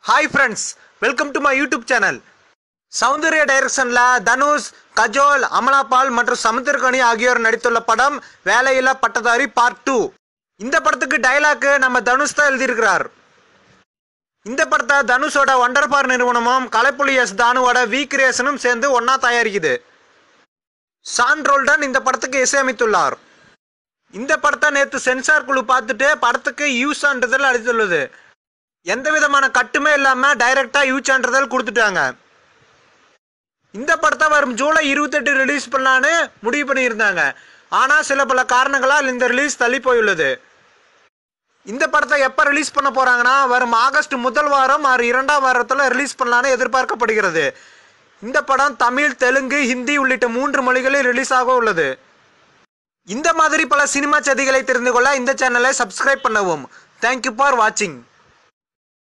hi friends welcome to my YouTube channel Soundarya டைரக்ஷன்ல தனுஷ் கஜோல் அமலாபால் மற்றும் சமுத்திரகனி ஆகியோர் நடித்துள்ள படம் வேலையில்லா பட்டதாரி பார்ட் டூ இந்த படத்துக்கு டைலாக் நம்ம தனுஷ் தான் எழுதியிருக்கிறார் இந்த படத்தை தனுஷோட ஒண்டர் பார் நிறுவனமும் கலைப்புலி எஸ் தானுவோட வி கிரியேஷனும் சேர்ந்து ஒன்னா தயாரிக்குது சான்ரோல்டன் இந்த படத்துக்கு இசையமைத்துள்ளார் இந்த படத்தை நேற்று சென்சார் குழு பார்த்துட்டு படத்துக்கு யூ சான்றிதழ் அளித்துள்ளது எந்த விதமான கட்டுமே இல்லாம டைரக்டா யூ சான்றிதழ் கொடுத்துட்டாங்க இந்த படத்தை வரும் ஜூலை இருபத்தெட்டு ரிலீஸ் பண்ணலான்னு முடிவு பண்ணியிருந்தாங்க ஆனா சில பல காரணங்களால் இந்த ரிலீஸ் தள்ளி போயுள்ளது இந்த படத்தை எப்போ ரிலீஸ் பண்ண போறாங்கன்னா வரும் ஆகஸ்ட் முதல் வாரம் ஆறு இரண்டாம் வாரத்தில் ரிலீஸ் பண்ணலான்னு எதிர்பார்க்கப்படுகிறது இந்த படம் தமிழ் தெலுங்கு ஹிந்தி உள்ளிட்ட மூன்று மொழிகளில் ரிலீஸ் ஆக உள்ளது இந்த மாதிரி பல சினிமா செய்திகளை தெரிந்து கொள்ள இந்த சேனலை சப்ஸ்கிரைப் பண்ணவும் தேங்க்யூ ஃபார் வாட்சிங்